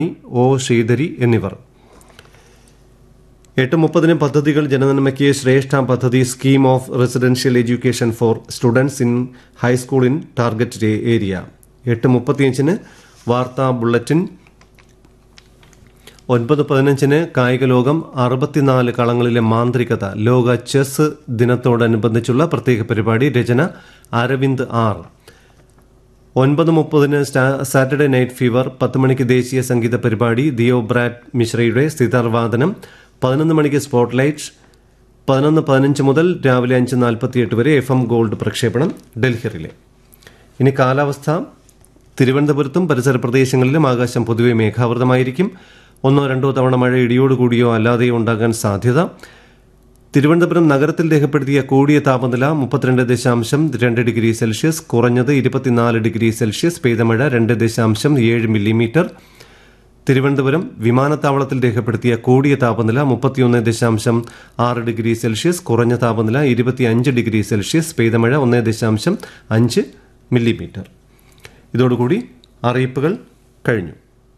O Sreedhari എന്നിവർ എട്ട് മുപ്പതിന് പദ്ധതികൾ ജനനന്മയ്ക്ക് ശ്രേഷ്ഠ പദ്ധതി scheme of residential education for students in high school in target area എട്ട് മുപ്പത്തിയഞ്ചിന് വാർത്താ ബുള്ളറ്റിൻ ഒൻപത് പതിനഞ്ചിന് കായിക ലോകം അറുപത്തിനാല് കളങ്ങളിലെ മാന്ത്രികത ലോക ചെസ് ദിനത്തോടനുബന്ധിച്ചുള്ള പ്രത്യേക പരിപാടി രചന അരവിന്ദ് ആർ ഒൻപത് മുപ്പതിന് സാറ്റർഡേ നൈറ്റ് ഫീവർ പത്ത് മണിക്ക് ദേശീയ സംഗീത പരിപാടി ദിയോ ബ്രാഡ് മിശ്രയുടെ സിതാർവാദനം പതിനൊന്ന് മണിക്ക് സ്പോട്ട്ലൈറ്റ് പതിനൊന്ന് പതിനഞ്ച് മുതൽ രാവിലെ അഞ്ച് നാൽപ്പത്തിയെട്ട് വരെ എഫ് എം ഗോൾഡ് പ്രക്ഷേപണം ഡൽഹിയിലെ ഇനി കാലാവസ്ഥ തിരുവനന്തപുരത്തും പരിസര പ്രദേശങ്ങളിലും ആകാശം പൊതുവെ മേഘാവൃതമായിരിക്കും ഒന്നോ രണ്ടോ തവണ മഴ ഇടിയോടുകൂടിയോ അല്ലാതെയോ ഉണ്ടാകാൻ സാധ്യത തിരുവനന്തപുരം നഗരത്തിൽ രേഖപ്പെടുത്തിയ കൂടിയ താപനില മുപ്പത്തിരണ്ട് ദശാംശം രണ്ട് ഡിഗ്രി സെൽഷ്യസ് കുറഞ്ഞത് ഇരുപത്തിനാല് ഡിഗ്രി സെൽഷ്യസ് പെയ്ത മഴ രണ്ട് ദശാംശം ഏഴ് മില്ലിമീറ്റർ തിരുവനന്തപുരം വിമാനത്താവളത്തിൽ രേഖപ്പെടുത്തിയ കൂടിയ താപനില മുപ്പത്തിയൊന്ന് ദശാംശം ആറ് ഡിഗ്രി സെൽഷ്യസ് കുറഞ്ഞ താപനില ഇരുപത്തിയഞ്ച് ഡിഗ്രി സെൽഷ്യസ് പെയ്ത മഴ ഒന്ന് ദശാംശം അഞ്ച് മില്ലിമീറ്റർ ഇതോടുകൂടി അറിയിപ്പുകൾ കഴിഞ്ഞു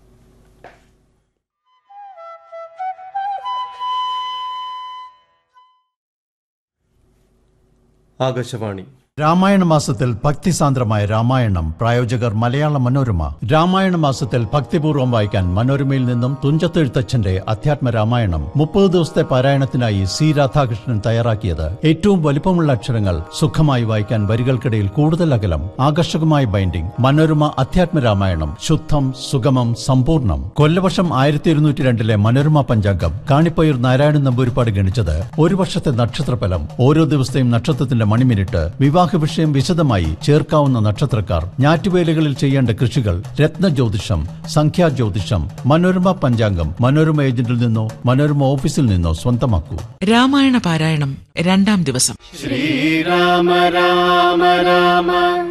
ആകാശവാണി രാമായണ മാസത്തിൽ ഭക്തിസാന്ദ്രമായ രാമായണം പ്രായോജകർ മലയാള മനോരമ രാമായണ മാസത്തിൽ ഭക്തിപൂർവ്വം വായിക്കാൻ മനോരമയിൽ നിന്നും തുഞ്ചത്തെഴുത്തച്ഛന്റെ അധ്യാത്മ രാമായണം മുപ്പത് ദിവസത്തെ പാരായണത്തിനായി സി രാധാകൃഷ്ണൻ തയ്യാറാക്കിയത് ഏറ്റവും വലിപ്പമുള്ള അക്ഷരങ്ങൾ സുഖമായി വായിക്കാൻ വരികൾക്കിടയിൽ കൂടുതൽ അകലം ആകർഷകമായ ബൈൻഡിംഗ് മനോരമ അധ്യാത്മ രാമായണം ശുദ്ധം സുഗമം സമ്പൂർണ്ണം കൊല്ലവർഷം ആയിരത്തി ഇരുന്നൂറ്റി രണ്ടിലെ മനോരമ പഞ്ചാംഗം കാണിപ്പയർ നാരായണൻ നമ്പൂരിപ്പാട് ഗണിച്ചത് ഒരു വർഷത്തെ നക്ഷത്രഫലം ഓരോ ദിവസത്തെയും നക്ഷത്രത്തിന്റെ മണിമിനിറ്റ് വിവാഹ വിഷയം വിശദമായി ചേർക്കാവുന്ന നക്ഷത്രക്കാർ ഞാറ്റുവേലകളിൽ ചെയ്യേണ്ട കൃഷികൾ രത്നജ്യോതിഷം സംഖ്യാജ്യോതിഷം മനോരമ പഞ്ചാംഗം മനോരമ ഏജന്റിൽ നിന്നോ മനോരമ ഓഫീസിൽ നിന്നോ സ്വന്തമാക്കൂ രാമായണ പാരായണം രണ്ടാം ദിവസം ശ്രീരാമ രാമ രാമ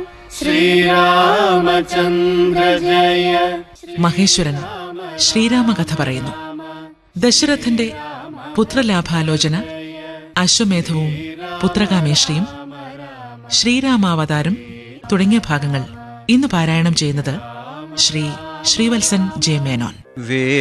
ശ്രീരാമചന്ദ്ര ജയ മഹേശ്വരൻ ശ്രീരാമകഥ പറയുന്നു ദശരഥന്റെ പുത്രലാഭാലോചന അശ്വമേധവും പുത്രകാമേശ്രിയും ശ്രീരാമാവതാരം തുടങ്ങിയ ഭാഗങ്ങൾ ഇന്ന് പാരായണം ചെയ്യുന്നത് ശ്രീ ശ്രീവത്സൻ ജെ മേനോൻ വേ